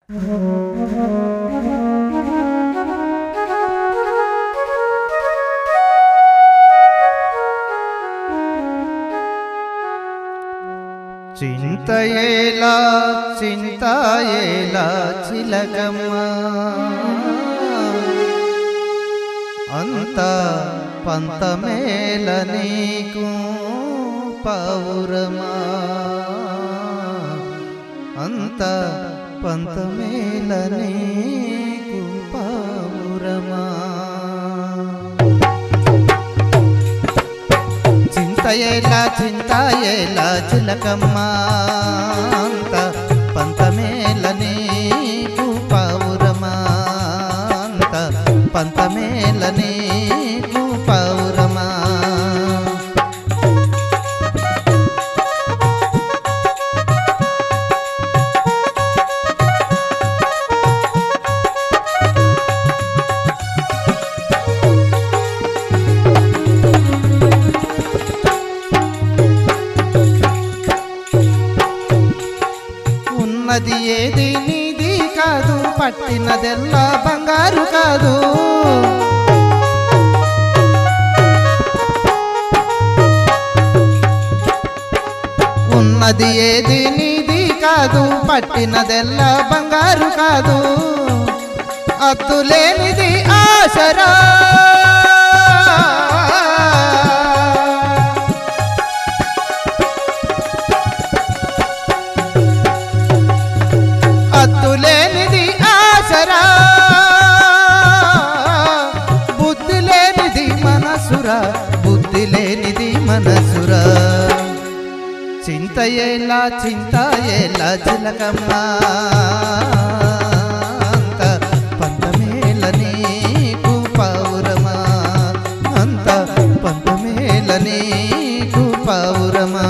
చింతయేలా చింతాయేలా చిలకమ్మ అంత పంతమేల నీకు పౌరమా అంత పంతమేల నీకు పౌరమా చింతయేలా చింతాయేలా చిలకమ్మ అంత పంతమేల నీకు పౌరమా అంత పంతమేల నీకు పౌరమా ఉన్నది ఏది నీది కాదు పట్టినదెల్లా బంగారు కాదు ఉన్నది ఏది నీది కాదు పట్టినదెల్లా బంగారు కాదు అద్దులేనిది ఆశరా అద్దులేనిది ఆశరా బుద్ధి లేనిది మనసురా బుద్ధి లేనిది మనసురా చింతయేలా చింతయేలా చిలకమ్మ అంత పంతమేల నీకు పౌరమా అంత పంతమేల నీకు పౌరమా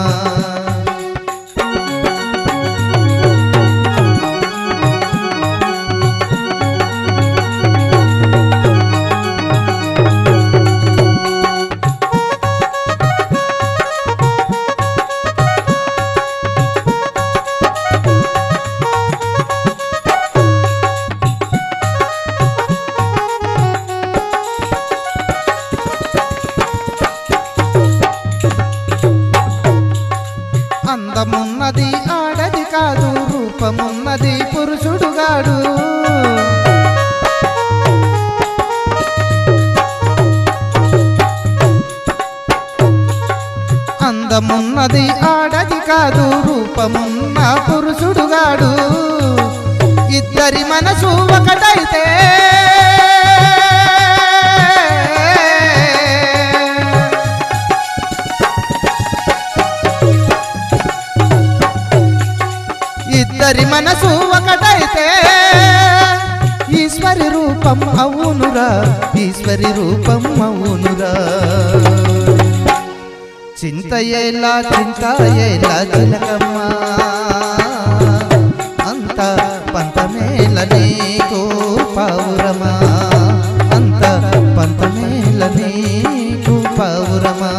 అందమున్నది ఆడది కాదు రూపమున్నది పురుషుడుగాడు అందమున్నది ఆడది కాదు రూపమున్న పురుషుడుగాడు ఇద్దరి మనసు ఒకటైతే ఇద్దరి మనసు ఒకటైతే ఈశ్వరి రూపం అవునురా ఈశ్వరి రూపం అవునురా చింతయేలా చింతయేలా చిలకమ్మ అంత పంతమేల నీకు పౌరమా అంత పంతమేల నీకు పౌరమా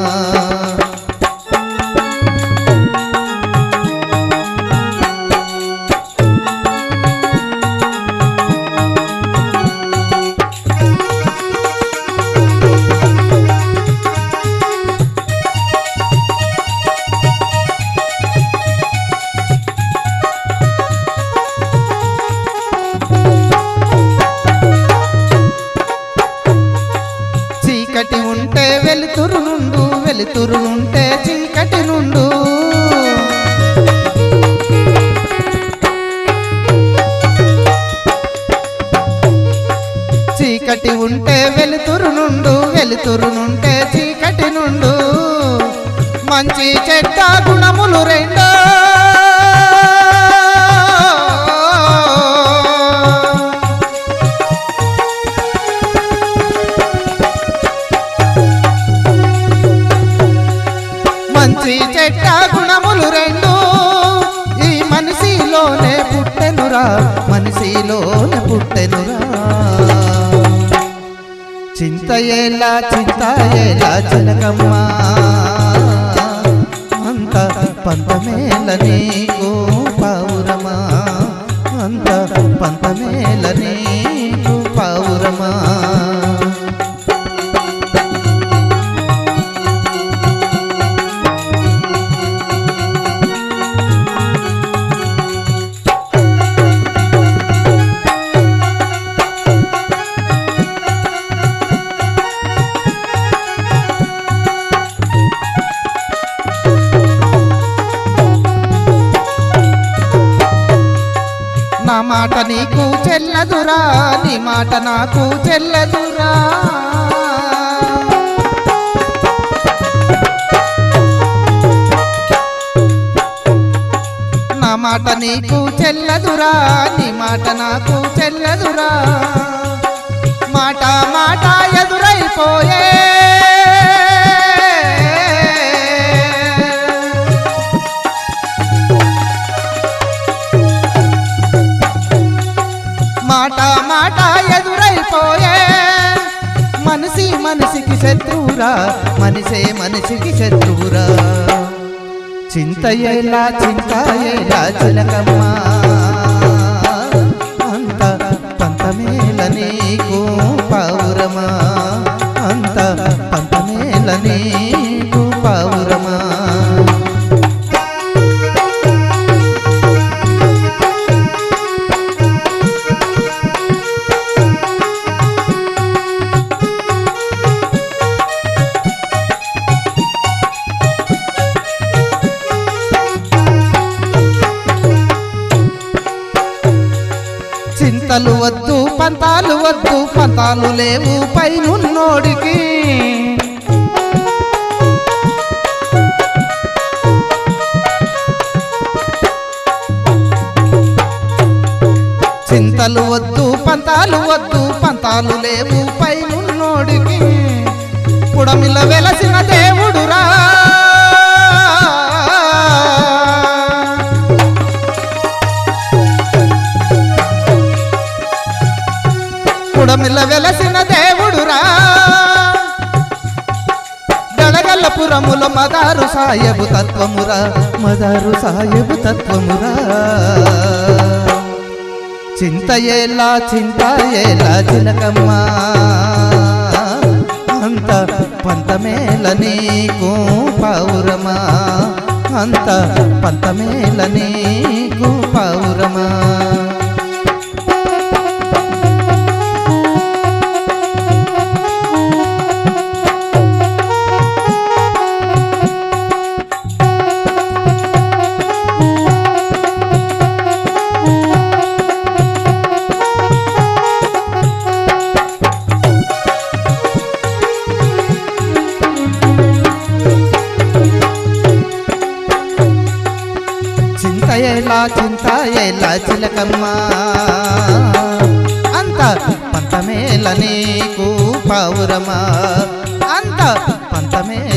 చీకటి ఉంటే వెలుతురు నుండు వెలుతురు ఉంటే చీకటి నుండు చీకటి ఉంటే వెలుతురు నుండు వెలుతురు నుంటే చీకటి నుండు మంచి చెడ్డ గుణములు రెండో మంచి చెడ్డ గుణములు రెండు ఈ మనిషిలోనే పుట్టెనురా మనిషిలోనే పుట్టెనురా చింతయేలా చింతయేలా చిలకమ్మ అంత పంతమేల నీకు పౌరమా అంత పంతమేల నీకు పౌరమా నా మాట నీకు చెల్లదురా నీ మాట నాకు చెల్లదురా నా మాట నీకు చెల్లదురా నీ మాట నాకు చెల్లదురా మాట మాట ఎదురైపోయే మాట మాట ఎదురైపోయే మనిషి మనిషికి శత్రువురా మనిషే మనిషికి శత్రువురా చింతయేలా చింతయేలా చిలకమ్మా అంత పంతమేల నీకు పౌరమా అంత పంతమేల నీకు పౌరమా చింతలు వద్దు పంతాలు వద్దు పంతాలు లేవు పైనున్నోడికి చింతలు వద్దు పంతాలు వద్దు పంతాలు లేవు పైనున్నోడికి పుడమిల వెలసిన దేవుడురా పుడమిల వెలసిన దేవుడురా గడగల్లపురముల మదారు సాయబు తత్వమురా మదారు సాయబు తత్వమురా చింతయేలా చింతయేలా చిలకమ్మా అంత పంతమేల నీకు పౌరమా అంత పంతమేల నీకు పౌరమా చింతయేలా చింతయేలా చిలకమ్మా అంత పంతమేల నీకు పౌరమా అంత పంతమేల